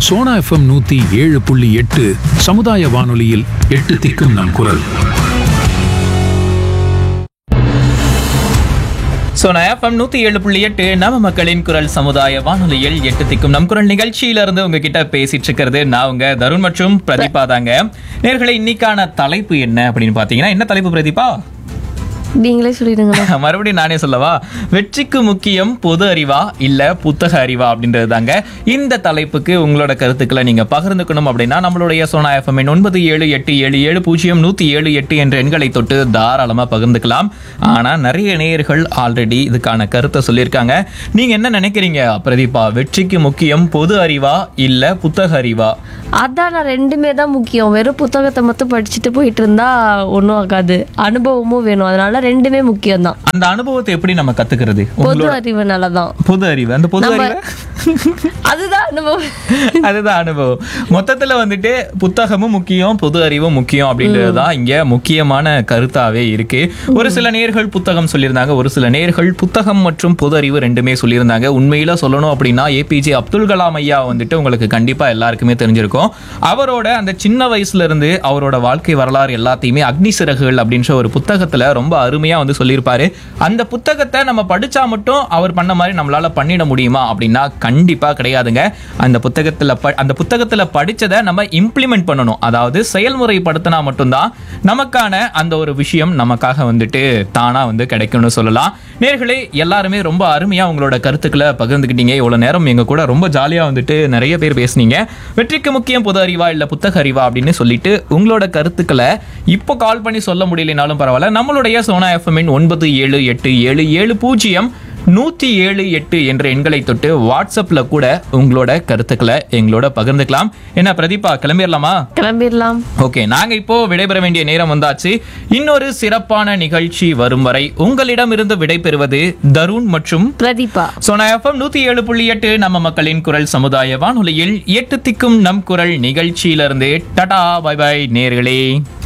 Sona FM நூத்தி ஏழு புள்ளி எட்டு சமுதாய வானொலியில் எட்டு திக்கும் நம் குரல் ஸோ நான் எஃப்எம் நூற்றி ஏழு புள்ளி எட்டு நம்ம மக்களின் குரல் சமுதாய வானொலியில் எட்டு திக்கும் நம் குரல் நிகழ்ச்சியில இருந்து உங்ககிட்ட பேசிட்டு இருக்கிறது நான் உங்க தருண் மற்றும் பிரதீபா தாங்க நேர்களை இன்னைக்கான தலைப்பு என்ன அப்படின்னு பார்த்தீங்கன்னா என்ன தலைப்பு பிரதீபா நீங்களே சொல்லிடுங்களா மறுபடியும் நானே சொல்லவா வெற்றிக்கு முக்கியம் பொது அறிவா இல்ல புத்தக அறிவா அப்படின்றது தாங்க இந்த தலைப்புக்கு உங்களோட கருத்துக்களை நீங்க பகிர்ந்துக்கணும் அப்படின்னா நம்மளுடைய சோனா எஃப்எம் ஒன்பது ஏழு எட்டு ஏழு ஏழு பூஜ்ஜியம் நூத்தி ஏழு எட்டு என்ற எண்களை தொட்டு தாராளமா பகிர்ந்துக்கலாம் ஆனா நிறைய நேயர்கள் ஆல்ரெடி இதுக்கான கருத்தை சொல்லியிருக்காங்க நீங்க என்ன நினைக்கிறீங்க பிரதீபா வெற்றிக்கு முக்கியம் பொது அறிவா இல்ல புத்தக அறிவா அதான் நான் ரெண்டுமே தான் முக்கியம் வெறும் புத்தகத்தை மட்டும் படிச்சுட்டு போயிட்டு இருந்தா ஒன்றும் ஆகாது அனுபவமும் வேணும் அதனால ரெண்டுமே முக்கியம் தான் அந்த அனுபவத்தை எப்படி நம்ம கத்துக்கிறது பொது உங்களோட அறிவுனால தான் பொது அறிவு அந்த பொது நம்ம- அறிவு அதுதான் அனுபவம் அதுதான் அனுபவம் மொத்தத்துல வந்துட்டு புத்தகமும் முக்கியம் பொது அறிவும் முக்கியம் அப்படின்றது தான் இங்க முக்கியமான கருத்தாவே இருக்கு ஒரு சில நேர்கள் புத்தகம் சொல்லியிருந்தாங்க ஒரு சில நேர்கள் புத்தகம் மற்றும் பொது அறிவு ரெண்டுமே சொல்லியிருந்தாங்க உண்மையில சொல்லணும் அப்படின்னா ஏபிஜே அப்துல் கலாம் ஐயா வந்துட்டு உங்களுக்கு கண்டிப்பா எல்லாருக்குமே தெரிஞ்சிருக்கும் அவரோட அந்த சின்ன வயசுல இருந்து அவரோட வாழ்க்கை வரலாறு எல்லாத்தையுமே அக்னி சிறகுகள் அப்படின்ற ஒரு புத்தகத்துல ரொம்ப அருமையா வந்து சொல்லியிருப்பாரு அந்த புத்தகத்தை நம்ம படிச்சா மட்டும் அவர் பண்ண மாதிரி நம்மளால பண்ணிட முடியுமா அப்படின்னா கண்டிப்பா கிடையாதுங்க அந்த புத்தகத்துல ப- அந்த புத்தகத்துல படிச்சதை நம்ம இம்ப்ளிமெண்ட் பண்ணணும் அதாவது செயல்முறைப்படுத்தினா மட்டும்தான் நமக்கான அந்த ஒரு விஷயம் நமக்காக வந்துட்டு தானா வந்து கிடைக்கும்னு சொல்லலாம் நேர்களே எல்லாருமே ரொம்ப அருமையா உங்களோட கருத்துக்களை பகிர்ந்துக்கிட்டீங்க இவ்வளவு நேரம் எங்க கூட ரொம்ப ஜாலியா வந்துட்டு நிறைய பேர் பேசுனீங்க வெற்றிக்கு முக்கியம் பொது அறிவா இல்ல புத்தக அறிவா அப்படின்னு சொல்லிட்டு உங்களோட கருத்துக்களை இப்போ கால் பண்ணி சொல்ல முடியலனாலும் பரவாயில்ல நம்மளுடைய சோனா எஃப்எம்மின் ஒன்பது ஏழு எட்டு ஏழு ஏழு பூஜ்ஜியம் நூற்றி ஏழு எட்டு என்ற எண்களை தொட்டு வாட்ஸ்அப்பில் கூட உங்களோட கருத்துக்களை எங்களோட பகிர்ந்துக்கலாம் என்ன பிரதீபா கிளம்பிடலாமா கிளம்பிடலாம் ஓகே நாங்க இப்போ விடைபெற வேண்டிய நேரம் வந்தாச்சு இன்னொரு சிறப்பான நிகழ்ச்சி வரும் வரை உங்களிடமிருந்து விடைபெறுவது தருண் மற்றும் பிரதீபா சோனா எஃப்எம் நூத்தி ஏழு புள்ளி எட்டு நம்ம மக்களின் குரல் சமுதாய வானொலியில் எட்டு திக்கும் நம் குரல் நிகழ்ச்சியிலிருந்து டடா பை பை நேர்களே